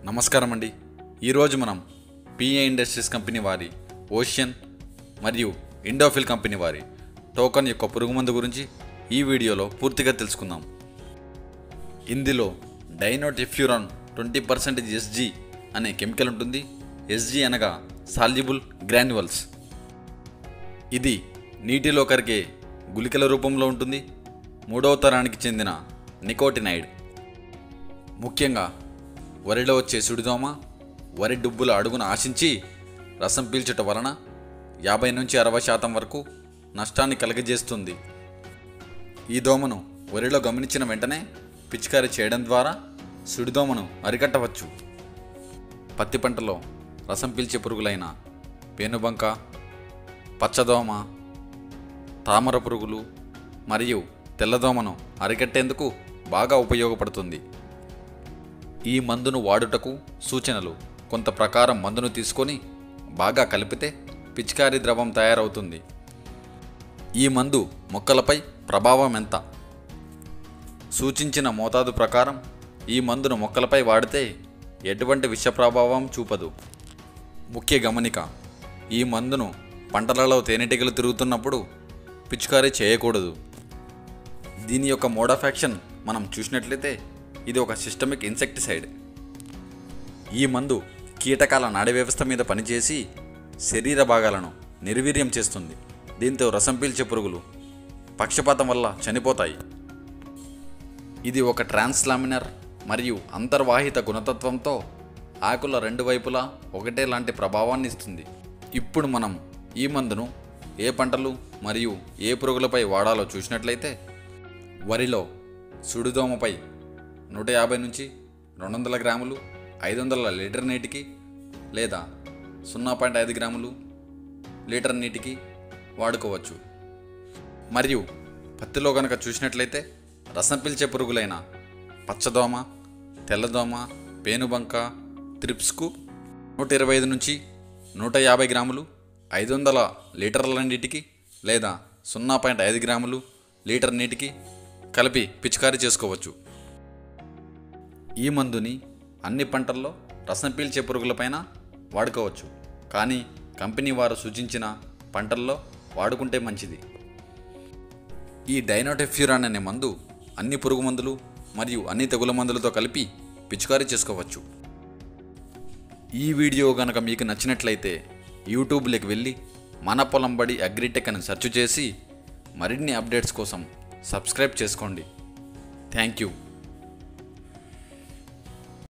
నమస్కారం అండి ఈరోజు మనం పిఏ ఇండస్ట్రీస్ కంపెనీ వారి ఓషియన్ మరియు ఇండోఫిల్ కంపెనీ వారి టోకన్ యొక్క పురుగుమందు గురించి ఈ వీడియోలో పూర్తిగా తెలుసుకుందాం ఇందులో dinotefuran twenty percentage S G chemical ఉంటుంది ఎస్జీ అనగా సాల్జిబుల్ గ్రాన్యువల్స్ ఇది నీటిలో కరిగే గుళికల రూపంలో ఉంటుంది మూడవ తరానికి చెందిన నికోటినైడ్ ముఖ్యంగా వరిలో వచ్చే సుడిదోమ వరి డుబ్బుల అడుగున ఆశించి రసం పీల్చుట వలన యాభై నుంచి అరవై శాతం వరకు నష్టాన్ని కలుగజేస్తుంది ఈ దోమను వరిలో గమనించిన వెంటనే పిచికారీ చేయడం ద్వారా సుడిదోమను అరికట్టవచ్చు పత్తి పంటలో రసం పీల్చే పురుగులైన పేనుబంక పచ్చదోమ తామర పురుగులు మరియు తెల్లదోమను అరికట్టేందుకు బాగా ఉపయోగపడుతుంది ఈ మందును వాడుటకు సూచనలు కొంత ప్రకారం మందును తీసుకొని బాగా కలిపితే పిచికారీ ద్రవం తయారవుతుంది ఈ మందు మొక్కలపై ప్రభావం ఎంత సూచించిన మోతాదు ప్రకారం ఈ మందును మొక్కలపై వాడితే ఎటువంటి విష ప్రభావం చూపదు ముఖ్య గమనిక ఈ మందును పంటలలో తేనెటీగలు తిరుగుతున్నప్పుడు పిచికారీ చేయకూడదు దీని యొక్క మోడ్ ఆఫ్ యాక్షన్ మనం చూసినట్లయితే ఇది ఒక సిస్టమిక్ ఇన్సెక్టిసైడ్ ఈ మందు కీటకాల నాడి వ్యవస్థ మీద పనిచేసి శరీర భాగాలను నిర్వీర్యం చేస్తుంది దీంతో రసం పీల్చే పురుగులు పక్షపాతం వల్ల చనిపోతాయి ఇది ఒక ట్రాన్స్లామినర్ మరియు అంతర్వాహిత గుణతత్వంతో ఆకుల రెండు వైపులా ఒకటే లాంటి ప్రభావాన్ని ఇస్తుంది ఇప్పుడు మనం ఈ మందును ఏ పంటలు మరియు ఏ పురుగులపై వాడాలో చూసినట్లయితే వరిలో సుడిదోమపై నూట యాభై నుంచి రెండు వందల గ్రాములు ఐదు వందల లీటర్ నీటికి లేదా సున్నా పాయింట్ ఐదు గ్రాములు లీటర్ నీటికి వాడుకోవచ్చు మరియు పత్తిలో కనుక చూసినట్లయితే రసం పీల్చే పురుగులైన పచ్చదోమ తెల్లదోమ పేనుబంక త్రిప్స్కు నూట ఇరవై ఐదు నుంచి నూట యాభై గ్రాములు ఐదు వందల లీటర్ల నీటికి లేదా సున్నా పాయింట్ ఐదు గ్రాములు లీటర్ నీటికి కలిపి పిచికారీ చేసుకోవచ్చు ఈ మందుని అన్ని పంటల్లో రసం పీల్చే పురుగులపైన వాడుకోవచ్చు కానీ కంపెనీ వారు సూచించిన పంటల్లో వాడుకుంటే మంచిది ఈ డైనోటెఫ్యూరాన్ అనే మందు అన్ని పురుగు మందులు మరియు అన్ని తెగుల మందులతో కలిపి పిచికారీ చేసుకోవచ్చు ఈ వీడియో కనుక మీకు నచ్చినట్లయితే యూట్యూబ్లోకి వెళ్ళి మన పొలం బడి అగ్రిటెక్ అని సెర్చ్ చేసి మరిన్ని అప్డేట్స్ కోసం సబ్స్క్రైబ్ చేసుకోండి థ్యాంక్ యూ